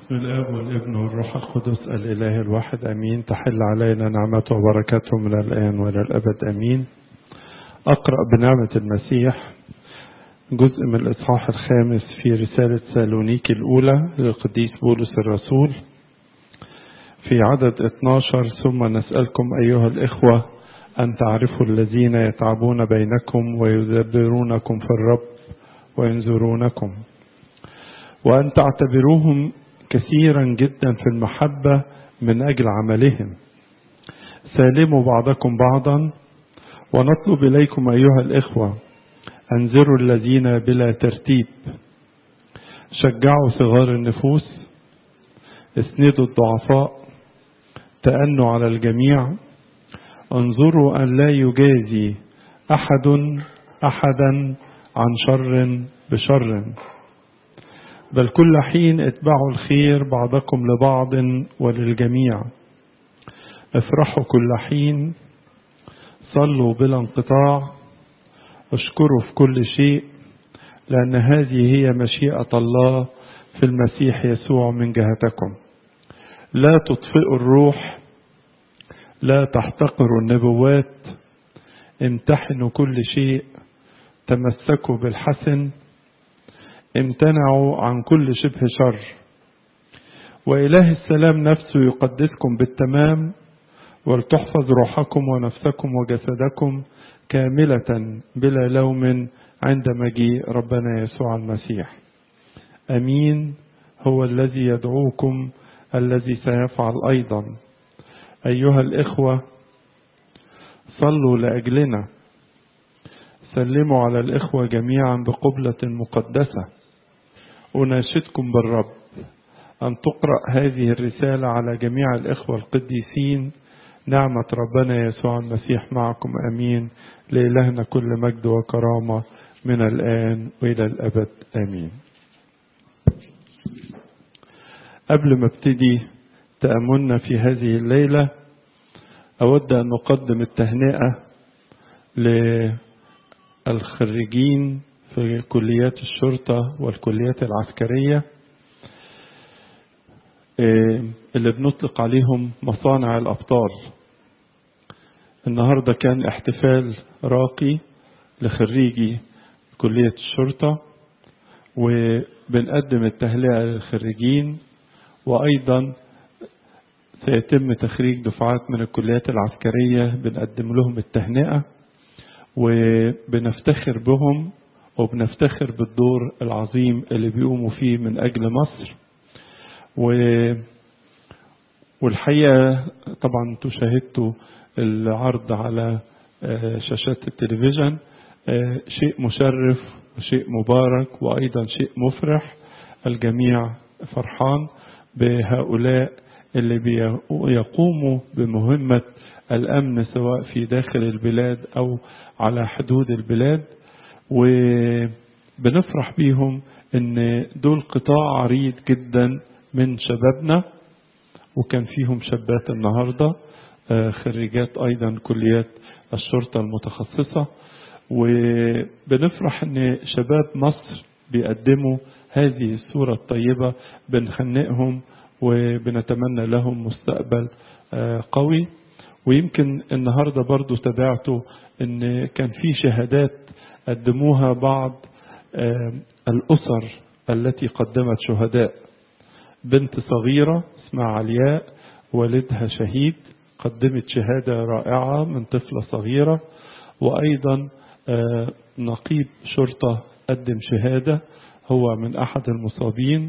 باسم الاب والابن والروح القدس الاله الواحد امين تحل علينا نعمته وبركاته من الان والى الابد امين اقرا بنعمه المسيح جزء من الاصحاح الخامس في رساله سالونيكي الاولى للقديس بولس الرسول في عدد 12 ثم نسالكم ايها الاخوه ان تعرفوا الذين يتعبون بينكم ويدبرونكم في الرب وينذرونكم وأن تعتبروهم كثيرا جدا في المحبة من أجل عملهم سالموا بعضكم بعضا ونطلب إليكم أيها الإخوة أنذروا الذين بلا ترتيب شجعوا صغار النفوس اسندوا الضعفاء تأنوا على الجميع انظروا أن لا يجازي أحد أحدا عن شر بشر بل كل حين اتبعوا الخير بعضكم لبعض وللجميع افرحوا كل حين صلوا بلا انقطاع اشكروا في كل شيء لأن هذه هي مشيئة الله في المسيح يسوع من جهتكم لا تطفئوا الروح لا تحتقروا النبوات امتحنوا كل شيء تمسكوا بالحسن امتنعوا عن كل شبه شر وإله السلام نفسه يقدسكم بالتمام ولتحفظ روحكم ونفسكم وجسدكم كاملة بلا لوم عند مجيء ربنا يسوع المسيح أمين هو الذي يدعوكم الذي سيفعل أيضا أيها الإخوة صلوا لأجلنا سلموا على الإخوة جميعا بقبلة مقدسة أناشدكم بالرب أن تقرأ هذه الرسالة على جميع الإخوة القديسين نعمة ربنا يسوع المسيح معكم أمين لإلهنا كل مجد وكرامة من الآن وإلى الأبد آمين قبل ما ابتدي تأملنا في هذه الليلة أود أن نقدم التهنئة للخريجين في كليات الشرطة والكليات العسكرية اللي بنطلق عليهم مصانع الأبطال النهاردة كان احتفال راقي لخريجي كلية الشرطة وبنقدم التهنئة للخريجين وأيضا سيتم تخريج دفعات من الكليات العسكرية بنقدم لهم التهنئة وبنفتخر بهم وبنفتخر بالدور العظيم اللي بيقوموا فيه من أجل مصر و والحقيقة طبعا انتوا شاهدتوا العرض على شاشات التلفزيون شيء مشرف وشيء مبارك وأيضا شيء مفرح الجميع فرحان بهؤلاء اللي بيقوموا بمهمة الأمن سواء في داخل البلاد أو على حدود البلاد وبنفرح بيهم ان دول قطاع عريض جدا من شبابنا وكان فيهم شابات النهاردة خريجات أيضا كليات الشرطة المتخصصة وبنفرح ان شباب مصر بيقدموا هذه الصورة الطيبة بنخنقهم وبنتمنى لهم مستقبل قوي ويمكن النهاردة برضو تابعتوا ان كان في شهادات قدموها بعض الأسر التي قدمت شهداء بنت صغيرة اسمها علياء والدها شهيد قدمت شهادة رائعة من طفلة صغيرة وأيضا نقيب شرطة قدم شهادة هو من أحد المصابين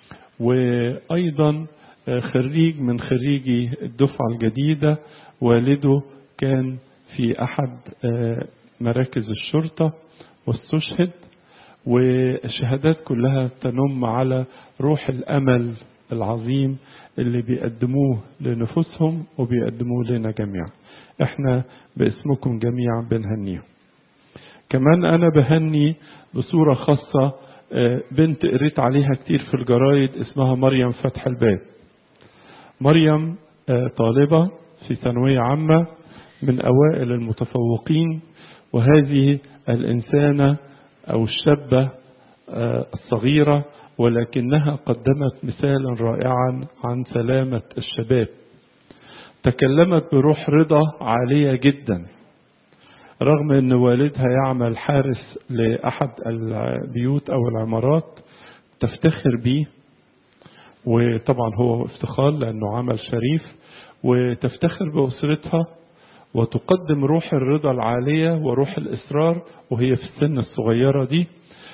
وأيضا خريج من خريجي الدفعة الجديدة والده كان في أحد مراكز الشرطة واستشهد والشهادات كلها تنم على روح الأمل العظيم اللي بيقدموه لنفوسهم وبيقدموه لنا جميعا احنا باسمكم جميعا بنهنيهم كمان انا بهني بصورة خاصة بنت قريت عليها كتير في الجرايد اسمها مريم فتح الباب مريم طالبة في ثانوية عامة من أوائل المتفوقين وهذه الإنسانة أو الشابة الصغيرة ولكنها قدمت مثالا رائعا عن سلامة الشباب تكلمت بروح رضا عالية جدا رغم ان والدها يعمل حارس لأحد البيوت أو العمارات تفتخر به وطبعا هو افتخار لأنه عمل شريف وتفتخر بأسرتها وتقدم روح الرضا العالية وروح الإصرار وهي في السن الصغيرة دي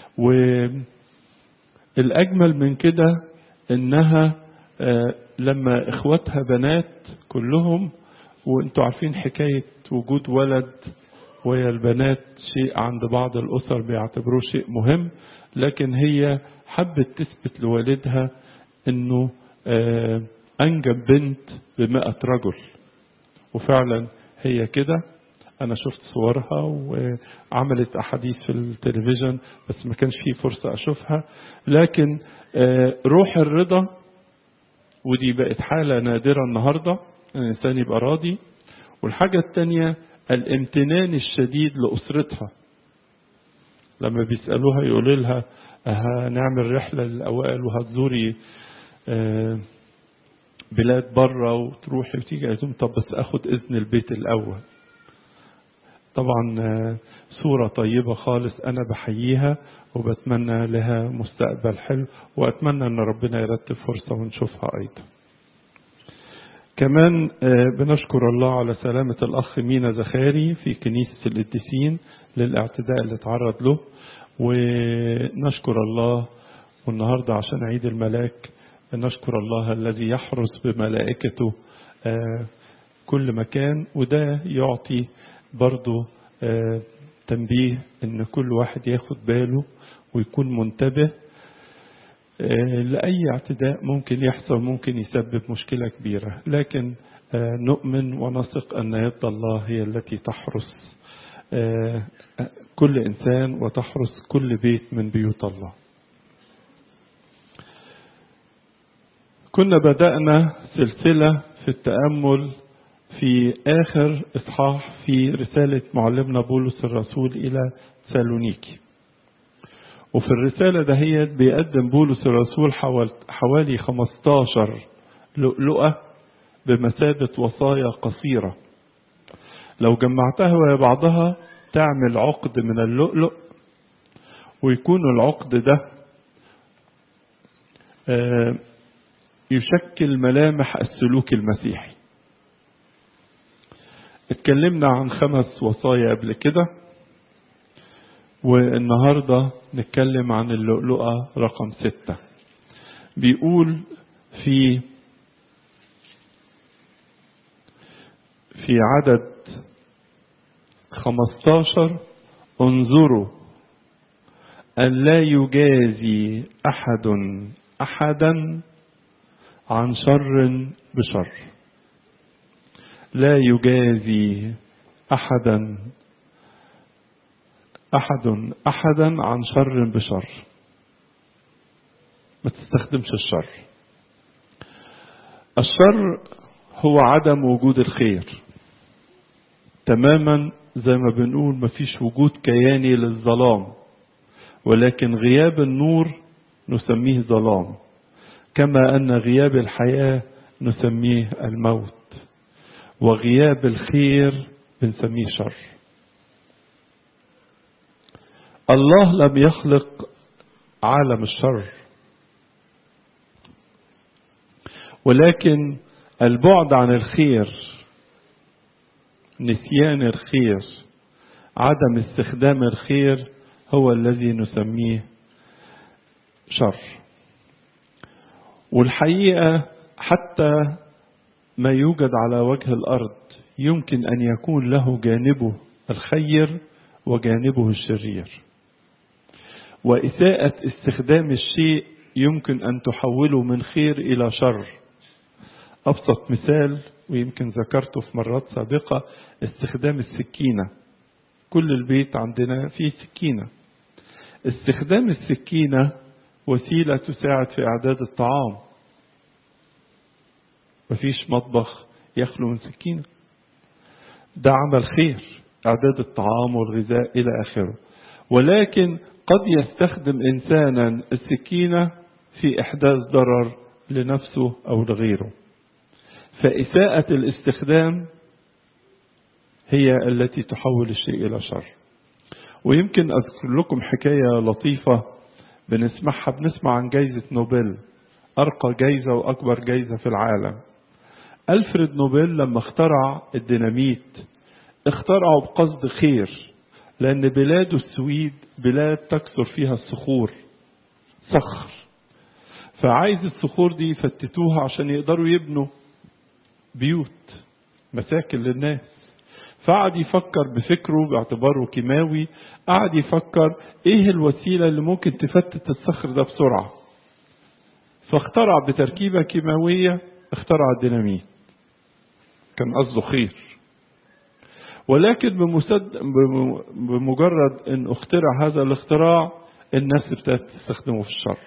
والأجمل من كده إنها لما إخواتها بنات كلهم وانتوا عارفين حكاية وجود ولد ويا البنات شيء عند بعض الأسر بيعتبروه شيء مهم لكن هي حبت تثبت لوالدها انه انجب بنت بمئة رجل وفعلا هي كده انا شفت صورها وعملت احاديث في التلفزيون بس ما كانش فيه فرصة اشوفها لكن روح الرضا ودي بقت حالة نادرة النهاردة الانسان يبقى راضي والحاجة التانية الامتنان الشديد لأسرتها لما بيسألوها يقولوا لها هنعمل رحلة للأوائل وهتزوري بلاد بره وتروحي وتيجي قالت طب بس اخد اذن البيت الاول طبعا صورة طيبة خالص انا بحييها وبتمنى لها مستقبل حلو واتمنى ان ربنا يرتب فرصة ونشوفها ايضا كمان بنشكر الله على سلامة الأخ مينا زخاري في كنيسة القديسين للاعتداء اللي تعرض له ونشكر الله والنهاردة عشان عيد الملاك نشكر الله الذي يحرس بملائكته كل مكان وده يعطي برضو تنبيه ان كل واحد ياخد باله ويكون منتبه لأي اعتداء ممكن يحصل ممكن يسبب مشكلة كبيرة لكن نؤمن ونثق أن يد الله هي التي تحرس كل إنسان وتحرس كل بيت من بيوت الله كنا بدأنا سلسلة في التأمل في آخر إصحاح في رسالة معلمنا بولس الرسول إلى سالونيكي وفي الرسالة دهيت بيقدم بولس الرسول حوالي 15 لؤلؤة بمثابة وصايا قصيرة لو جمعتها ويا بعضها تعمل عقد من اللؤلؤ ويكون العقد ده يشكل ملامح السلوك المسيحي اتكلمنا عن خمس وصايا قبل كده والنهاردة نتكلم عن اللؤلؤة رقم ستة بيقول في في عدد خمستاشر انظروا أن لا يجازي أحد أحدا عن شر بشر لا يجازي أحدا أحد أحدا عن شر بشر ما تستخدمش الشر الشر هو عدم وجود الخير تماما زي ما بنقول مفيش وجود كياني للظلام ولكن غياب النور نسميه ظلام كما أن غياب الحياة نسميه الموت وغياب الخير بنسميه شر الله لم يخلق عالم الشر ولكن البعد عن الخير نسيان الخير عدم استخدام الخير هو الذي نسميه شر والحقيقة حتى ما يوجد على وجه الأرض يمكن أن يكون له جانبه الخير وجانبه الشرير وإساءة استخدام الشيء يمكن أن تحوله من خير إلى شر أبسط مثال ويمكن ذكرته في مرات سابقة استخدام السكينة كل البيت عندنا فيه سكينة استخدام السكينة وسيلة تساعد في إعداد الطعام مفيش مطبخ يخلو من سكينة ده عمل خير إعداد الطعام والغذاء إلى آخره ولكن قد يستخدم إنسانا السكينة في إحداث ضرر لنفسه أو لغيره فإساءة الاستخدام هي التي تحول الشيء إلى شر ويمكن أذكر لكم حكاية لطيفة بنسمعها بنسمع عن جايزة نوبل أرقى جايزة وأكبر جايزة في العالم ألفريد نوبل لما اخترع الديناميت اخترعه بقصد خير لأن بلاده السويد بلاد تكثر فيها الصخور صخر فعايز الصخور دي يفتتوها عشان يقدروا يبنوا بيوت مساكن للناس فقعد يفكر بفكره باعتباره كيماوي قعد يفكر ايه الوسيله اللي ممكن تفتت الصخر ده بسرعه فاخترع بتركيبه كيماويه اخترع الديناميت كان قصده خير ولكن بمسد... بمجرد ان اخترع هذا الاختراع الناس ابتدت تستخدمه في الشر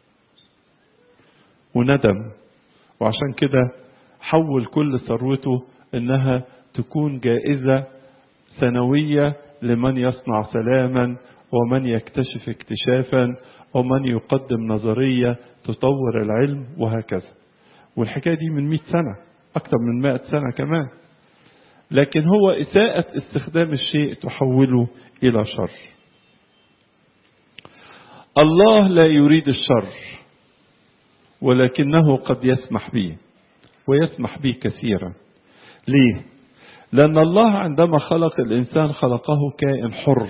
وندم وعشان كده حول كل ثروته انها تكون جائزة سنوية لمن يصنع سلاما ومن يكتشف اكتشافا ومن يقدم نظرية تطور العلم وهكذا والحكاية دي من مئة سنة أكثر من مئة سنة كمان لكن هو إساءة استخدام الشيء تحوله إلى شر الله لا يريد الشر ولكنه قد يسمح به ويسمح به كثيرا ليه لأن الله عندما خلق الإنسان خلقه كائن حر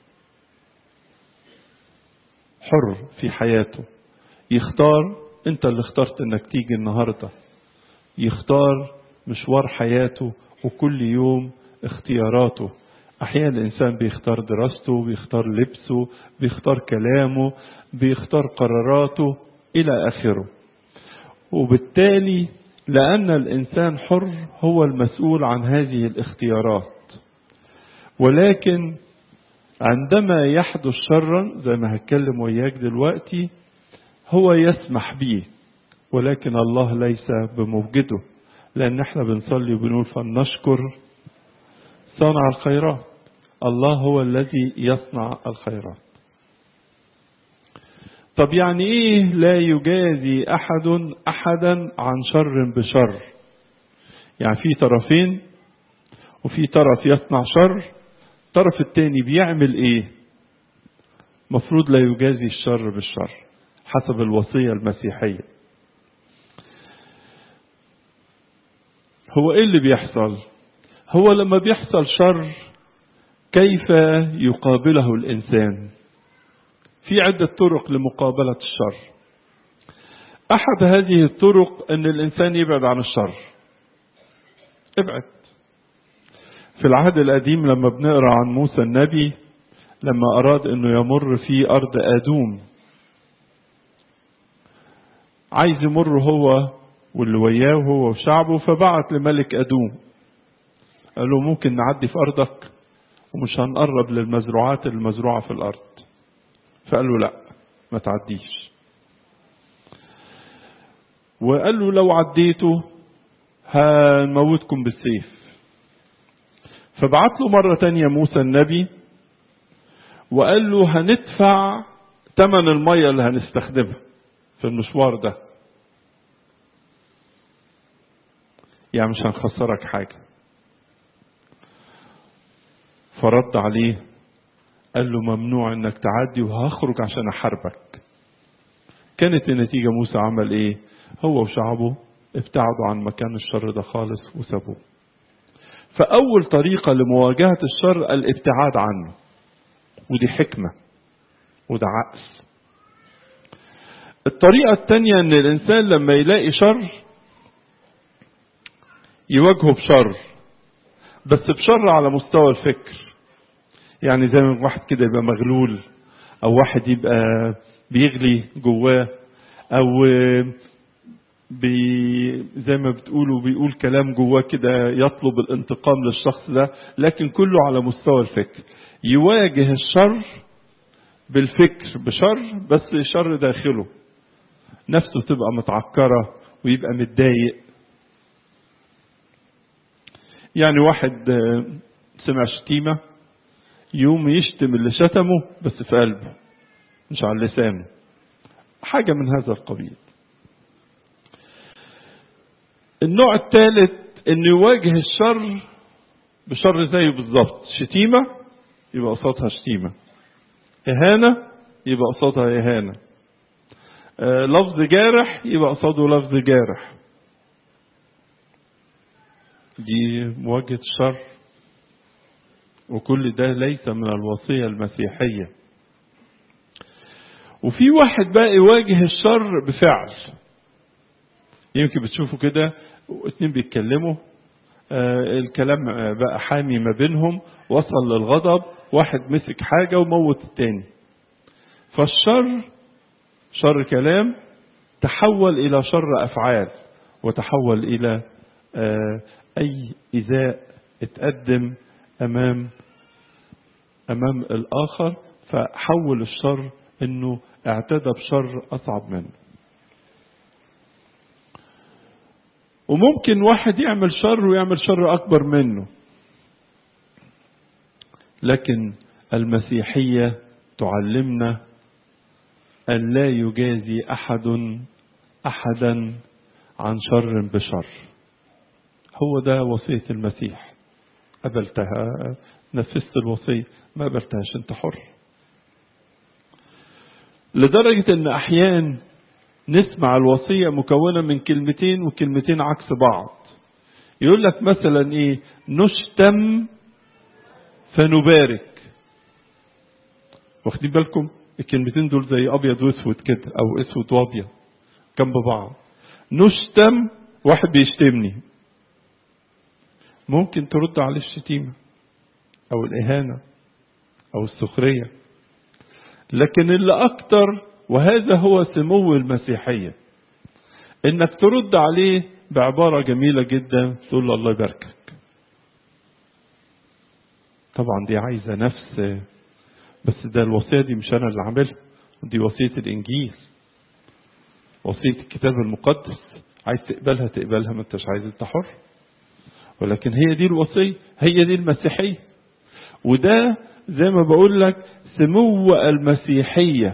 حر في حياته يختار أنت اللي اخترت أنك تيجي النهاردة يختار مشوار حياته وكل يوم اختياراته أحيانا الإنسان بيختار دراسته بيختار لبسه بيختار كلامه بيختار قراراته إلى آخره وبالتالي لأن الإنسان حر هو المسؤول عن هذه الاختيارات ولكن عندما يحدث شرا زي ما هتكلم وياك دلوقتي هو يسمح به ولكن الله ليس بموجده لأن احنا بنصلي وبنقول فلنشكر صانع الخيرات الله هو الذي يصنع الخيرات طب يعني ايه لا يجازي احد احدا عن شر بشر يعني في طرفين وفي طرف يصنع شر الطرف التاني بيعمل ايه مفروض لا يجازي الشر بالشر حسب الوصية المسيحية هو ايه اللي بيحصل هو لما بيحصل شر كيف يقابله الانسان في عدة طرق لمقابلة الشر أحد هذه الطرق أن الإنسان يبعد عن الشر ابعد في العهد القديم لما بنقرأ عن موسى النبي لما أراد أنه يمر في أرض آدوم عايز يمر هو واللي وياه هو وشعبه فبعت لملك أدوم قال له ممكن نعدي في أرضك ومش هنقرب للمزروعات المزروعة في الأرض فقال له لا ما تعديش وقال له لو عديته هنموتكم بالسيف فبعت له مرة تانية موسى النبي وقال له هندفع تمن المية اللي هنستخدمها في المشوار ده يعني مش هنخسرك حاجة فرد عليه قال له ممنوع انك تعدي وهخرج عشان احاربك كانت النتيجة موسى عمل ايه هو وشعبه ابتعدوا عن مكان الشر ده خالص وسابوه فأول طريقة لمواجهة الشر الابتعاد عنه ودي حكمة وده عقل الطريقة التانية ان الانسان لما يلاقي شر يواجهه بشر بس بشر على مستوى الفكر يعني زي ما واحد كده يبقى مغلول او واحد يبقى بيغلي جواه او بي زي ما بتقولوا بيقول كلام جواه كده يطلب الانتقام للشخص ده لكن كله على مستوى الفكر يواجه الشر بالفكر بشر بس شر داخله نفسه تبقى متعكرة ويبقى متضايق يعني واحد سمع شتيمة يوم يشتم اللي شتمه بس في قلبه مش على لسانه حاجة من هذا القبيل النوع الثالث انه يواجه الشر بشر زيه بالظبط شتيمة يبقى قصادها شتيمة إهانة يبقى قصادها إهانة آه لفظ جارح يبقى قصاده لفظ جارح دي مواجهة الشر وكل ده ليس من الوصية المسيحية وفي واحد بقى يواجه الشر بفعل يمكن بتشوفوا كده اتنين بيتكلموا آه الكلام بقى حامي ما بينهم وصل للغضب واحد مسك حاجة وموت التاني فالشر شر كلام تحول إلى شر أفعال وتحول إلى آه أي إزاء اتقدم أمام أمام الآخر فحول الشر إنه اعتدى بشر أصعب منه وممكن واحد يعمل شر ويعمل شر أكبر منه لكن المسيحية تعلمنا أن لا يجازي أحد أحدا عن شر بشر هو ده وصية المسيح قبلتها نفذت الوصية ما قبلتهاش انت حر لدرجة ان احيان نسمع الوصية مكونة من كلمتين وكلمتين عكس بعض يقول لك مثلا ايه نشتم فنبارك واخدين بالكم الكلمتين دول زي ابيض واسود كده او اسود وابيض جنب بعض نشتم واحد بيشتمني ممكن ترد عليه الشتيمة او الاهانة او السخرية لكن اللي اكتر وهذا هو سمو المسيحية انك ترد عليه بعبارة جميلة جدا تقول له الله يباركك طبعا دي عايزة نفس بس ده الوصية دي مش أنا اللي عاملها دي وصية الإنجيل وصية الكتاب المقدس عايز تقبلها تقبلها ما انتش عايز انت حر ولكن هي دي الوصية هي دي المسيحية وده زي ما بقول لك سمو المسيحية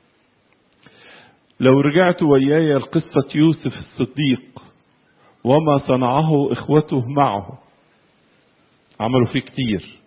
لو رجعت وياي لقصة يوسف الصديق وما صنعه إخوته معه عملوا فيه كتير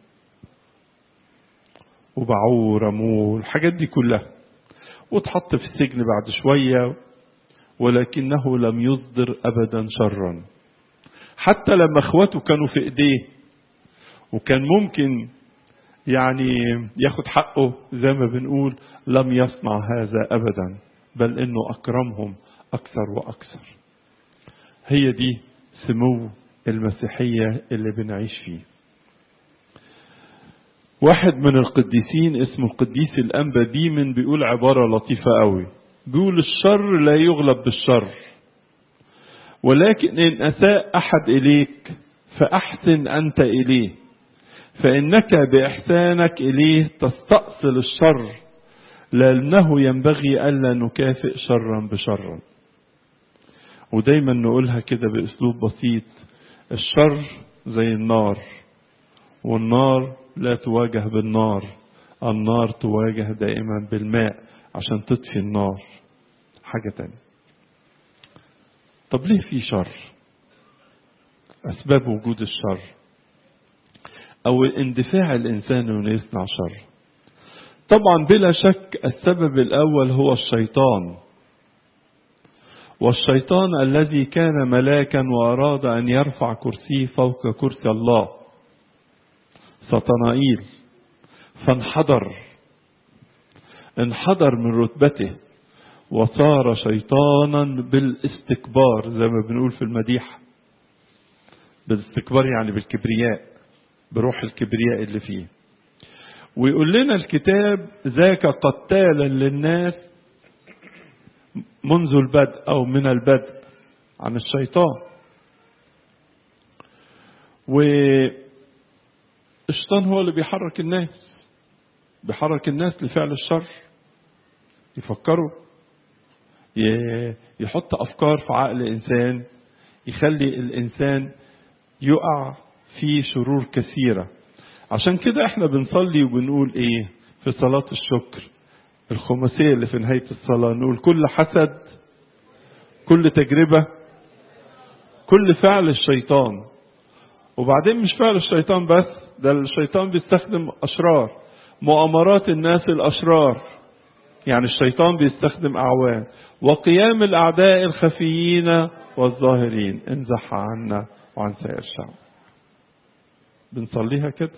وباعوه ورموه الحاجات دي كلها واتحط في السجن بعد شوية ولكنه لم يصدر أبدا شرا حتى لما اخواته كانوا في ايديه وكان ممكن يعني ياخد حقه زي ما بنقول لم يصنع هذا أبدا بل انه اكرمهم اكثر واكثر هي دي سمو المسيحية اللي بنعيش فيه واحد من القديسين اسمه القديس الأنبا ديمن بيقول عبارة لطيفة قوي بيقول الشر لا يغلب بالشر ولكن إن أساء أحد إليك فأحسن أنت إليه فإنك بإحسانك إليه تستأصل الشر لأنه ينبغي ألا نكافئ شرا بشر ودايما نقولها كده بأسلوب بسيط الشر زي النار والنار لا تواجه بالنار النار تواجه دائما بالماء عشان تطفي النار حاجة تانية طب ليه في شر أسباب وجود الشر أو اندفاع الإنسان أنه يصنع شر طبعا بلا شك السبب الأول هو الشيطان والشيطان الذي كان ملاكا وأراد أن يرفع كرسيه فوق كرسي الله سطنائيل فانحدر انحدر من رتبته وصار شيطانا بالاستكبار زي ما بنقول في المديحة بالاستكبار يعني بالكبرياء بروح الكبرياء اللي فيه ويقول لنا الكتاب ذاك قتالا للناس منذ البدء أو من البدء عن الشيطان والشيطان هو اللي بيحرك الناس بيحرك الناس لفعل الشر يفكروا يحط أفكار في عقل إنسان يخلي الإنسان يقع في شرور كثيرة عشان كده احنا بنصلي وبنقول ايه في صلاة الشكر الخماسية اللي في نهاية الصلاة نقول كل حسد كل تجربة كل فعل الشيطان وبعدين مش فعل الشيطان بس ده الشيطان بيستخدم أشرار مؤامرات الناس الأشرار يعني الشيطان بيستخدم أعوان وقيام الأعداء الخفيين والظاهرين انزح عنا وعن سائر الشعب بنصليها كده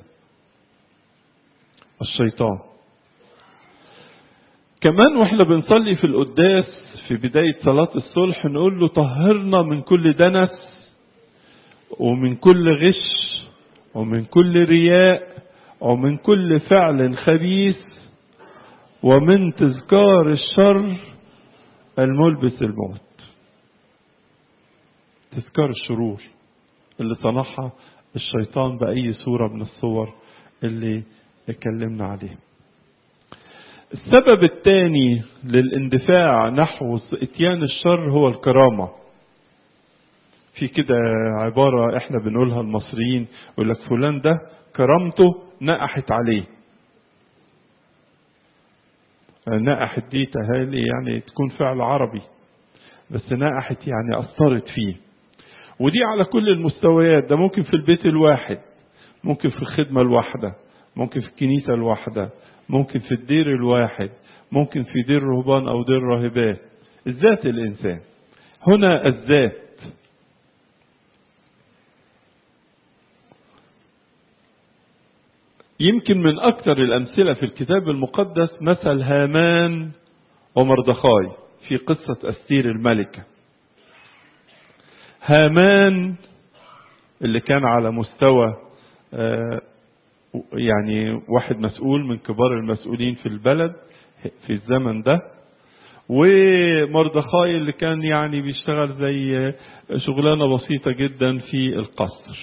الشيطان كمان واحنا بنصلي في القداس في بداية صلاة الصلح نقول له طهرنا من كل دنس ومن كل غش ومن كل رياء ومن كل فعل خبيث ومن تذكار الشر الملبس الموت تذكار الشرور اللي صنعها الشيطان بأي صورة من الصور اللي اتكلمنا عليه السبب الثاني للاندفاع نحو اتيان الشر هو الكرامة في كده عبارة احنا بنقولها المصريين يقول لك فلان ده كرامته نقحت عليه نقحت دي تهالي يعني تكون فعل عربي بس نقحت يعني أثرت فيه ودي على كل المستويات ده ممكن في البيت الواحد ممكن في الخدمة الواحدة ممكن في الكنيسة الواحدة ممكن في الدير الواحد ممكن في دير رهبان أو دير راهبات الذات الإنسان هنا الذات يمكن من أكثر الأمثلة في الكتاب المقدس مثل هامان ومردخاي في قصة أستير الملكة هامان اللي كان على مستوى يعني واحد مسؤول من كبار المسؤولين في البلد في الزمن ده ومردخاي اللي كان يعني بيشتغل زي شغلانة بسيطة جدا في القصر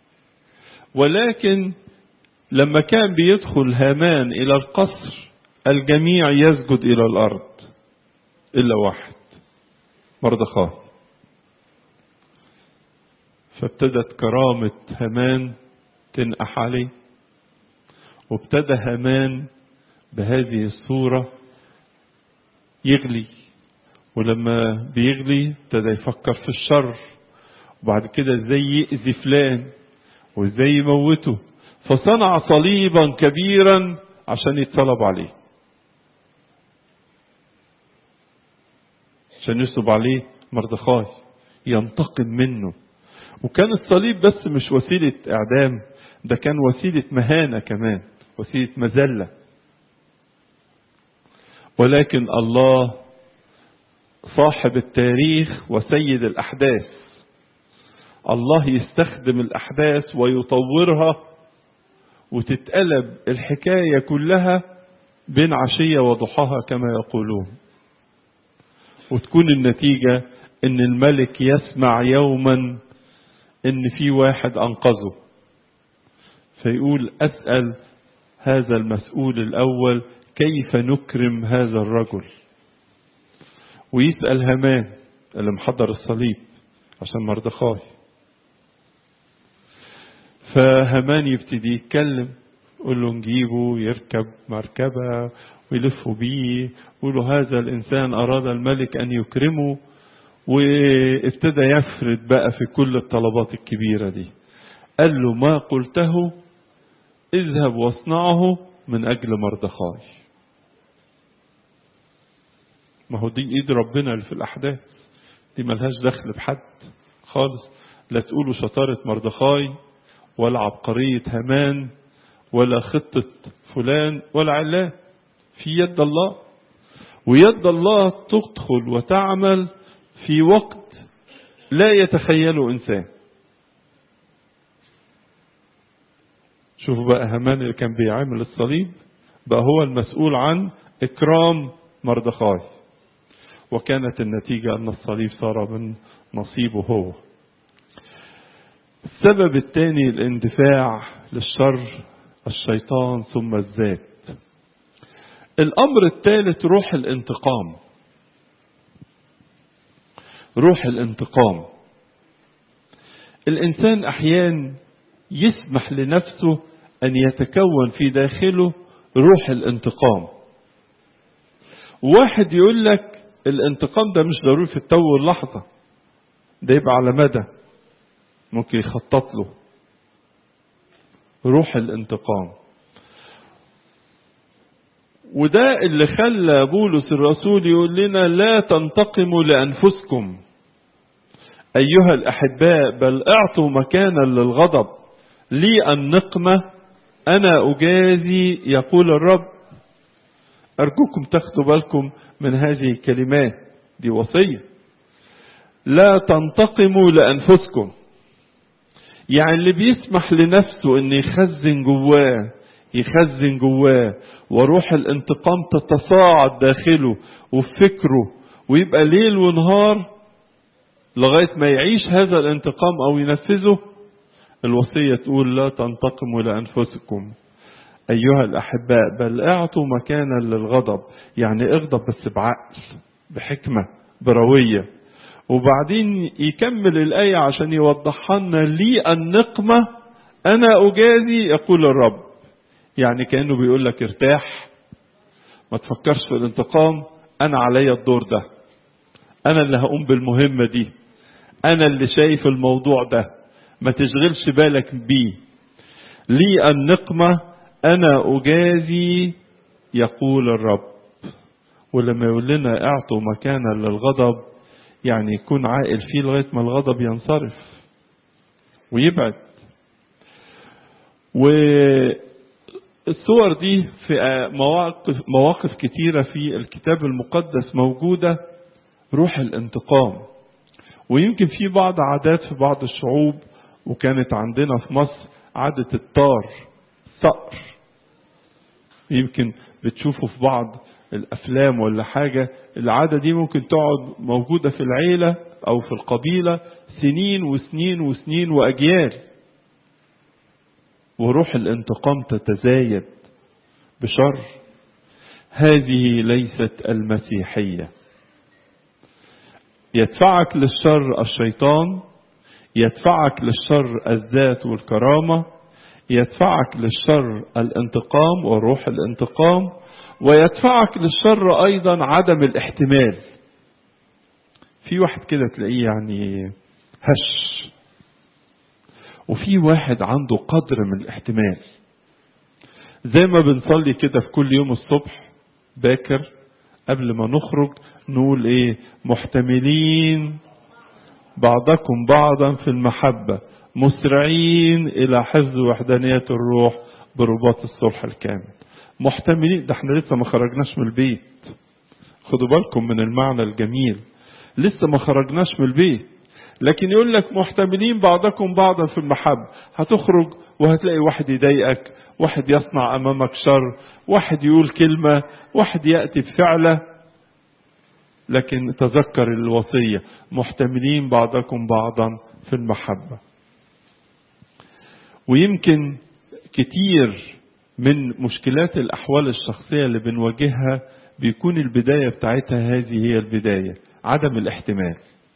ولكن لما كان بيدخل هامان إلى القصر الجميع يسجد إلى الأرض إلا واحد مردخاي فابتدت كرامة هامان تنقح عليه وابتدى هامان بهذه الصورة يغلي ولما بيغلي ابتدى يفكر في الشر وبعد كده ازاي يأذي فلان وازاي يموته فصنع صليبا كبيرا عشان يتصلب عليه عشان يصلب عليه مردخاي ينتقم منه وكان الصليب بس مش وسيلة إعدام ده كان وسيلة مهانة كمان وسيلة مذلة ولكن الله صاحب التاريخ وسيد الأحداث الله يستخدم الأحداث ويطورها وتتقلب الحكاية كلها بين عشية وضحاها كما يقولون وتكون النتيجة ان الملك يسمع يوما ان في واحد انقذه فيقول اسأل هذا المسؤول الاول كيف نكرم هذا الرجل ويسأل هامان اللي محضر الصليب عشان مردخاي فهامان يبتدي يتكلم يقول له نجيبه يركب مركبة ويلفوا بيه يقولوا هذا الإنسان أراد الملك أن يكرمه وابتدى يفرد بقى في كل الطلبات الكبيرة دي قال له ما قلته اذهب واصنعه من أجل مردخاي ما هو دي ايد ربنا اللي في الأحداث دي ملهاش دخل بحد خالص لا تقولوا شطارة مردخاي ولا عبقرية هامان ولا خطة فلان ولا علان في يد الله ويد الله تدخل وتعمل في وقت لا يتخيله إنسان شوفوا بقى هامان اللي كان بيعمل الصليب بقى هو المسؤول عن إكرام مردخاي وكانت النتيجة أن الصليب صار من نصيبه هو السبب الثاني الاندفاع للشر الشيطان ثم الذات الأمر الثالث روح الانتقام روح الانتقام الإنسان أحيان يسمح لنفسه أن يتكون في داخله روح الانتقام واحد يقول لك الانتقام ده مش ضروري في التو واللحظة ده يبقى على مدى ممكن يخطط له روح الانتقام وده اللي خلى بولس الرسول يقول لنا لا تنتقموا لأنفسكم أيها الأحباء بل اعطوا مكانا للغضب لي النقمة أنا أجازي يقول الرب أرجوكم تاخدوا بالكم من هذه الكلمات دي وصية لا تنتقموا لأنفسكم يعني اللي بيسمح لنفسه ان يخزن جواه يخزن جواه وروح الانتقام تتصاعد داخله وفي فكره ويبقى ليل ونهار لغاية ما يعيش هذا الانتقام او ينفذه الوصية تقول لا تنتقموا لأنفسكم أيها الأحباء بل اعطوا مكانا للغضب يعني اغضب بس بعقل بحكمة بروية وبعدين يكمل الآية عشان يوضحها لنا لي النقمة أنا أجازي يقول الرب يعني كأنه بيقول لك ارتاح ما تفكرش في الانتقام أنا عليا الدور ده أنا اللي هقوم بالمهمة دي أنا اللي شايف الموضوع ده ما تشغلش بالك بيه لي النقمة أنا أجازي يقول الرب ولما يقول لنا اعطوا مكانا للغضب يعني يكون عاقل فيه لغاية ما الغضب ينصرف ويبعد والصور دي في مواقف, مواقف كتيرة في الكتاب المقدس موجودة روح الانتقام ويمكن في بعض عادات في بعض الشعوب وكانت عندنا في مصر عادة الطار صقر يمكن بتشوفوا في بعض الافلام ولا حاجة العادة دي ممكن تقعد موجودة في العيلة او في القبيلة سنين وسنين وسنين واجيال وروح الانتقام تتزايد بشر هذه ليست المسيحية يدفعك للشر الشيطان يدفعك للشر الذات والكرامة يدفعك للشر الانتقام وروح الانتقام ويدفعك للشر ايضا عدم الاحتمال في واحد كده تلاقيه يعني هش وفي واحد عنده قدر من الاحتمال زي ما بنصلي كده في كل يوم الصبح باكر قبل ما نخرج نقول ايه محتملين بعضكم بعضا في المحبة مسرعين الى حفظ وحدانية الروح برباط الصلح الكامل محتملين ده احنا لسه ما خرجناش من البيت خدوا بالكم من المعنى الجميل لسه ما خرجناش من البيت لكن يقول لك محتملين بعضكم بعضا في المحبة هتخرج وهتلاقي واحد يضايقك واحد يصنع امامك شر واحد يقول كلمة واحد يأتي بفعلة لكن تذكر الوصية محتملين بعضكم بعضا في المحبة ويمكن كتير من مشكلات الأحوال الشخصية اللي بنواجهها بيكون البداية بتاعتها هذه هي البداية عدم الاحتمال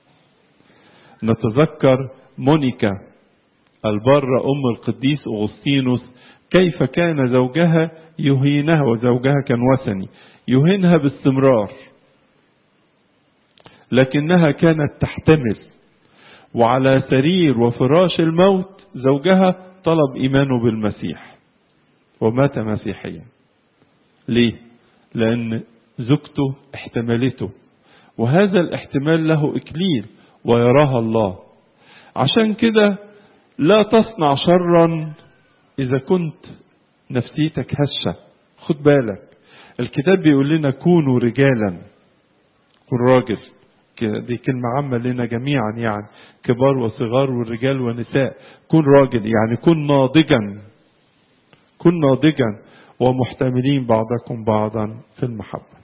نتذكر مونيكا البارة أم القديس أغسطينوس كيف كان زوجها يهينها وزوجها كان وثني يهينها باستمرار لكنها كانت تحتمل وعلى سرير وفراش الموت زوجها طلب إيمانه بالمسيح ومات مسيحيا ليه لأن زوجته احتملته وهذا الاحتمال له إكليل ويراها الله عشان كده لا تصنع شرا إذا كنت نفسيتك هشة خد بالك الكتاب بيقول لنا كونوا رجالا كن راجل دي كلمة عامة لنا جميعا يعني كبار وصغار والرجال والنساء كن راجل يعني كن ناضجا كن ناضجا ومحتملين بعضكم بعضا في المحبة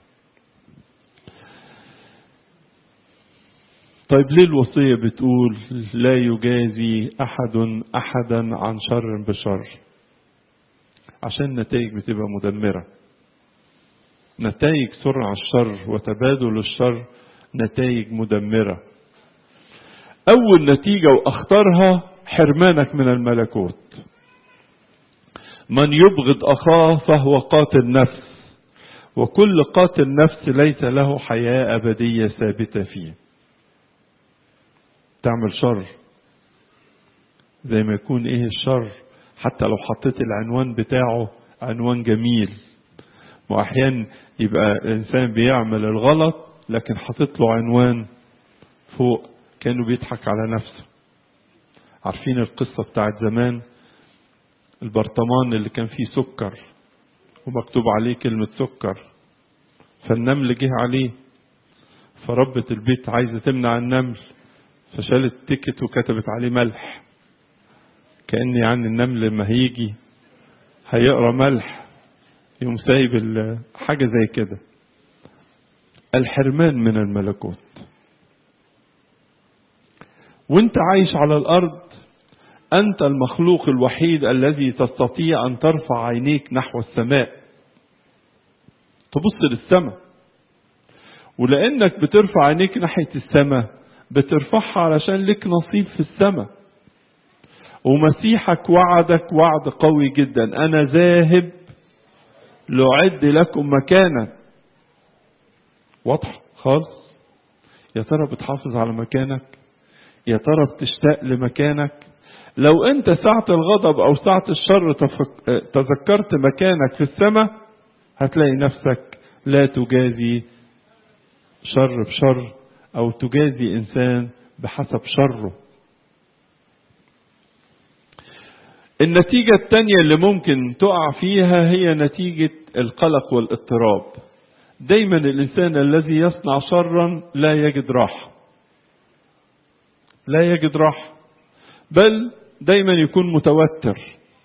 طيب ليه الوصية بتقول لا يجازي أحد أحدا عن شر بشر عشان النتائج بتبقى مدمرة نتائج سرعة الشر وتبادل الشر نتائج مدمرة أول نتيجة وأخطرها حرمانك من الملكوت من يبغض أخاه فهو قاتل نفس وكل قاتل نفس ليس له حياة أبدية ثابتة فيه تعمل شر زي ما يكون ايه الشر حتى لو حطيت العنوان بتاعه عنوان جميل واحيانا يبقى الانسان بيعمل الغلط لكن حاطط له عنوان فوق كانه بيضحك على نفسه عارفين القصة بتاعت زمان البرطمان اللي كان فيه سكر ومكتوب عليه كلمة سكر فالنمل جه عليه فربة البيت عايزة تمنع النمل فشالت تيكت وكتبت عليه ملح كأن يعني النمل لما هيجي هيقرا ملح يقوم سايب حاجة زي كده الحرمان من الملكوت وانت عايش على الأرض أنت المخلوق الوحيد الذي تستطيع أن ترفع عينيك نحو السماء تبص للسماء ولأنك بترفع عينيك ناحية السماء بترفعها علشان لك نصيب في السماء ومسيحك وعدك وعد قوي جدا أنا ذاهب لأعد لكم مكانا واضح خالص يا ترى بتحافظ على مكانك يا ترى بتشتاق لمكانك لو انت ساعة الغضب او ساعة الشر تذكرت مكانك في السماء هتلاقي نفسك لا تجازي شر بشر او تجازي انسان بحسب شره النتيجة التانية اللي ممكن تقع فيها هي نتيجة القلق والاضطراب دايما الانسان الذي يصنع شرا لا يجد راحة لا يجد راحة بل دايما يكون متوتر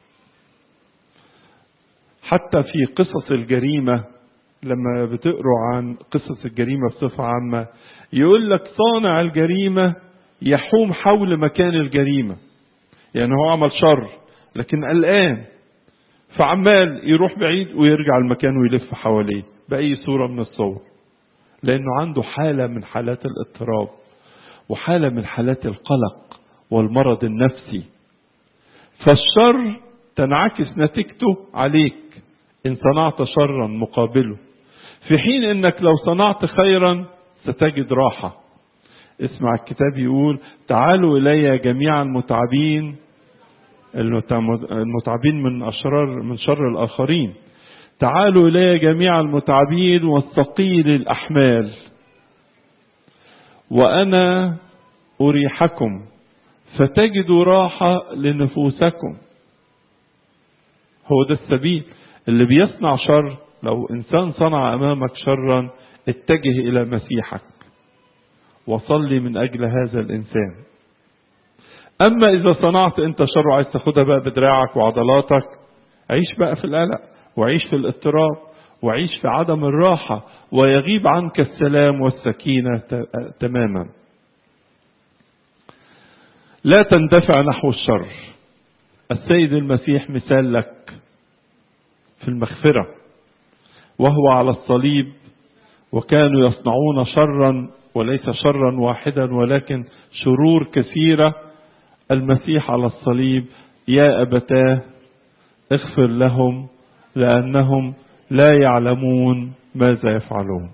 حتى في قصص الجريمة لما بتقروا عن قصص الجريمة بصفة عامة يقول لك صانع الجريمة يحوم حول مكان الجريمة يعني هو عمل شر لكن قلقان فعمال يروح بعيد ويرجع المكان ويلف حواليه بأي صورة من الصور لأنه عنده حالة من حالات الاضطراب وحالة من حالات القلق والمرض النفسي فالشر تنعكس نتيجته عليك إن صنعت شرا مقابله في حين إنك لو صنعت خيرا ستجد راحة اسمع الكتاب يقول تعالوا إلي جميعا متعبين المتعبين من أشرار من شر الآخرين تعالوا إلي جميع المتعبين والثقيل الأحمال وأنا أريحكم فتجدوا راحة لنفوسكم هو ده السبيل اللي بيصنع شر لو إنسان صنع أمامك شرا اتجه إلى مسيحك وصلي من أجل هذا الإنسان أما إذا صنعت أنت شر وعايز تاخدها بقى بدراعك وعضلاتك عيش بقى في القلق وعيش في الاضطراب وعيش في عدم الراحة ويغيب عنك السلام والسكينة تماما لا تندفع نحو الشر السيد المسيح مثال لك في المغفرة وهو على الصليب وكانوا يصنعون شرا وليس شرا واحدا ولكن شرور كثيرة المسيح على الصليب يا أبتاه اغفر لهم لأنهم لا يعلمون ماذا يفعلون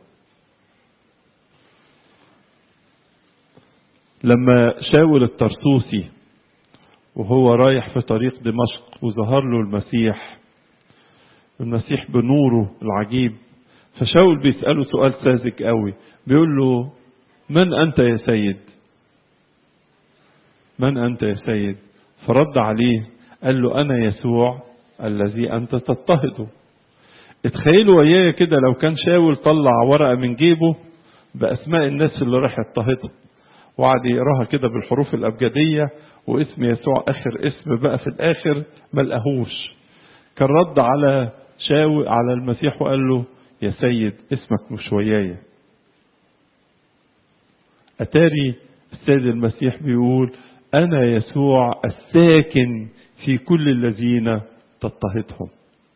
لما شاول الترسوسي وهو رايح في طريق دمشق وظهر له المسيح المسيح بنوره العجيب فشاول بيسأله سؤال ساذج قوي بيقول له من أنت يا سيد من أنت يا سيد فرد عليه قال له أنا يسوع الذي أنت تضطهده اتخيلوا ويايا كده لو كان شاول طلع ورقة من جيبه بأسماء الناس اللي راح يضطهدهم وقعد يقراها كده بالحروف الأبجدية واسم يسوع آخر اسم بقى في الآخر ما لقاهوش كان رد على شاول على المسيح وقال له يا سيد اسمك مش ويايا أتاري السيد المسيح بيقول أنا يسوع الساكن في كل الذين تضطهدهم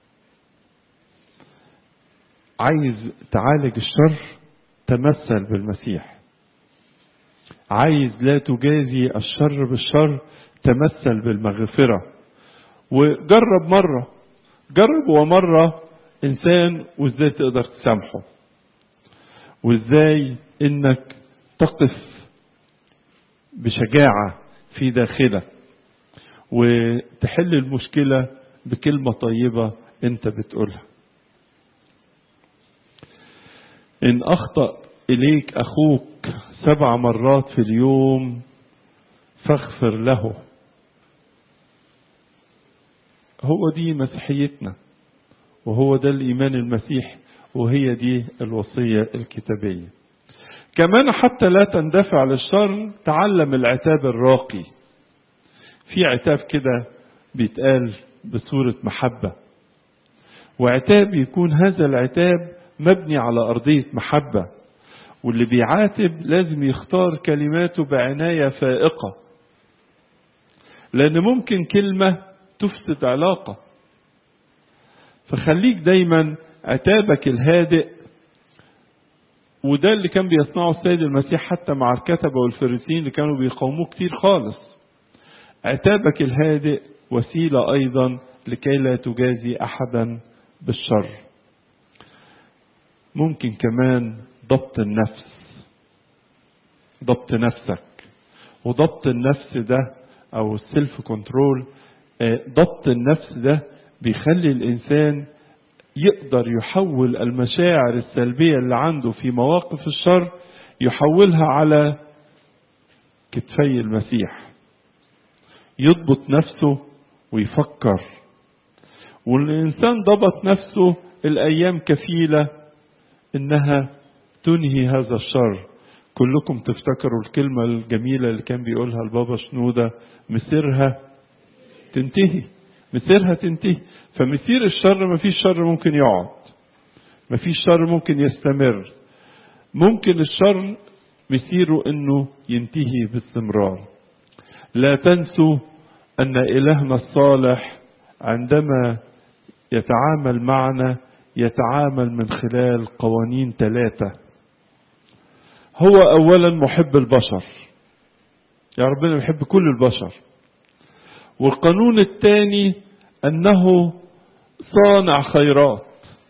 عايز تعالج الشر تمثل بالمسيح عايز لا تجازي الشر بالشر تمثل بالمغفرة وجرب مرة جرب ومرة انسان وازاي تقدر تسامحه وازاي انك تقف بشجاعة في داخلك وتحل المشكلة بكلمة طيبة انت بتقولها ان اخطأ اليك اخوك سبع مرات في اليوم فاغفر له هو دي مسيحيتنا وهو ده الايمان المسيح وهي دي الوصية الكتابية كمان حتى لا تندفع للشر تعلم العتاب الراقي في عتاب كده بيتقال بصورة محبة وعتاب يكون هذا العتاب مبني على أرضية محبة واللي بيعاتب لازم يختار كلماته بعناية فائقة لأن ممكن كلمة تفسد علاقة فخليك دايما عتابك الهادئ وده اللي كان بيصنعه السيد المسيح حتى مع الكتبة والفريسيين اللي كانوا بيقاوموه كتير خالص عتابك الهادئ وسيلة أيضا لكي لا تجازي أحدا بالشر ممكن كمان ضبط النفس ضبط نفسك وضبط النفس ده أو السيلف كنترول ضبط النفس ده بيخلي الإنسان يقدر يحول المشاعر السلبية اللي عنده في مواقف الشر يحولها على كتفي المسيح يضبط نفسه ويفكر والإنسان ضبط نفسه الأيام كفيلة إنها تنهي هذا الشر كلكم تفتكروا الكلمة الجميلة اللي كان بيقولها البابا شنودة مسيرها تنتهي مسيرها تنتهي فمسير الشر ما فيش شر ممكن يقعد ما فيش شر ممكن يستمر ممكن الشر مسيره انه ينتهي باستمرار لا تنسوا ان الهنا الصالح عندما يتعامل معنا يتعامل من خلال قوانين ثلاثة هو اولا محب البشر يا ربنا يحب كل البشر والقانون الثاني انه صانع خيرات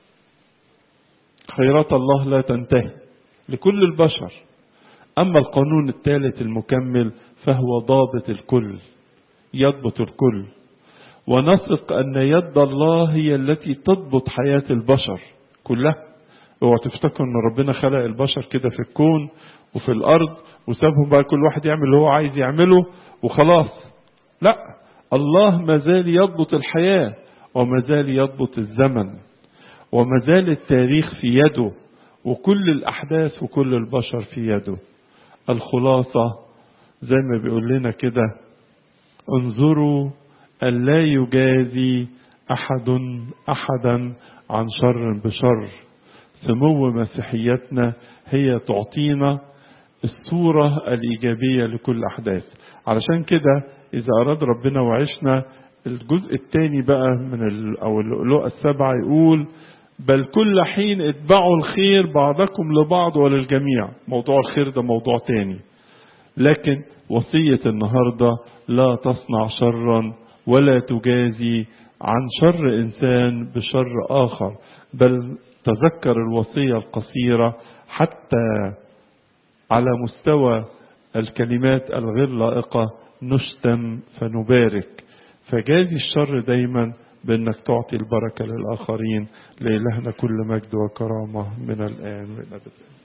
خيرات الله لا تنتهي لكل البشر اما القانون الثالث المكمل فهو ضابط الكل يضبط الكل ونثق ان يد الله هي التي تضبط حياه البشر كلها اوعوا تفتكروا ان ربنا خلق البشر كده في الكون وفي الارض وسابهم بقى كل واحد يعمل اللي هو عايز يعمله وخلاص لا الله ما زال يضبط الحياة وما زال يضبط الزمن وما زال التاريخ في يده وكل الأحداث وكل البشر في يده الخلاصة زي ما بيقول لنا كده انظروا ألا يجازي أحد أحدا عن شر بشر سمو مسيحيتنا هي تعطينا الصورة الإيجابية لكل أحداث علشان كده إذا أراد ربنا وعشنا الجزء الثاني بقى من ال أو اللؤلؤة السبعة يقول بل كل حين اتبعوا الخير بعضكم لبعض وللجميع موضوع الخير ده موضوع تاني لكن وصية النهاردة لا تصنع شرا ولا تجازي عن شر إنسان بشر آخر بل تذكر الوصية القصيرة حتى على مستوى الكلمات الغير لائقة نشتم فنبارك فجازي الشر دايما بانك تعطي البركه للاخرين لالهنا كل مجد وكرامه من الان والى الابد